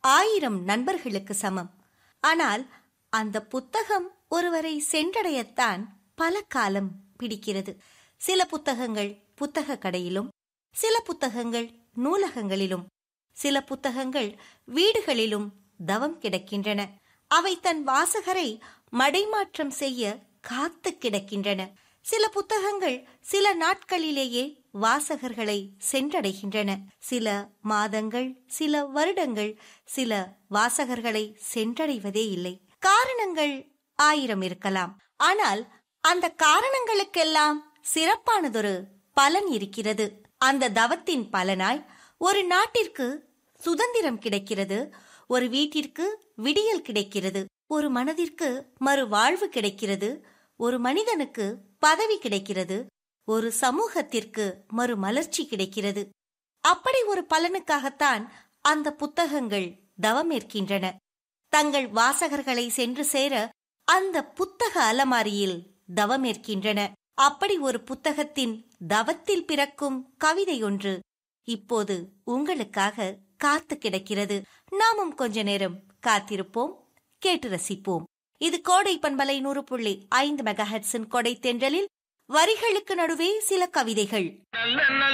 ஆயிரம் நண்பர்களுக்கு சமம் ஆனால் அந்த புத்தகம் ஒருவரை சென்றடையத்தான் பல காலம் பிடிக்கிறது சில புத்தகங்கள் புத்தக கடையிலும் சில புத்தகங்கள் நூலகங்களிலும் சில புத்தகங்கள் வீடுகளிலும் தவம் கிடக்கின்றன அவை தன் வாசகரை மடைமாற்றம் செய்ய காத்து கிடக்கின்றன சில புத்தகங்கள் சில நாட்களிலேயே வாசகர்களை சென்றடைகின்றன சில மாதங்கள் சில வருடங்கள் சில வாசகர்களை சென்றடைவதே இல்லை காரணங்கள் ஆயிரம் இருக்கலாம் ஆனால் அந்த காரணங்களுக்கெல்லாம் சிறப்பானதொரு பலன் இருக்கிறது அந்த தவத்தின் பலனாய் ஒரு நாட்டிற்கு சுதந்திரம் கிடைக்கிறது ஒரு வீட்டிற்கு விடியல் கிடைக்கிறது ஒரு மனதிற்கு மறுவாழ்வு கிடைக்கிறது ஒரு மனிதனுக்கு பதவி கிடைக்கிறது ஒரு சமூகத்திற்கு மறுமலர்ச்சி கிடைக்கிறது அப்படி ஒரு பலனுக்காகத்தான் அந்த புத்தகங்கள் தவமேற்கின்றன தங்கள் வாசகர்களை சென்று சேர அந்த புத்தக அலமாரியில் தவமேற்கின்றன அப்படி ஒரு புத்தகத்தின் தவத்தில் பிறக்கும் கவிதை ஒன்று இப்போது உங்களுக்காக காத்து கிடக்கிறது நாமும் கொஞ்ச நேரம் காத்திருப்போம் கேட்டு ரசிப்போம் இது கோடை பண்பலை நூறு புள்ளி ஐந்து மெகாஹெட்ஸின் கொடை தென்றலில் வரிகளுக்கு நடுவே சில கவிதைகள் நல்ல நல்ல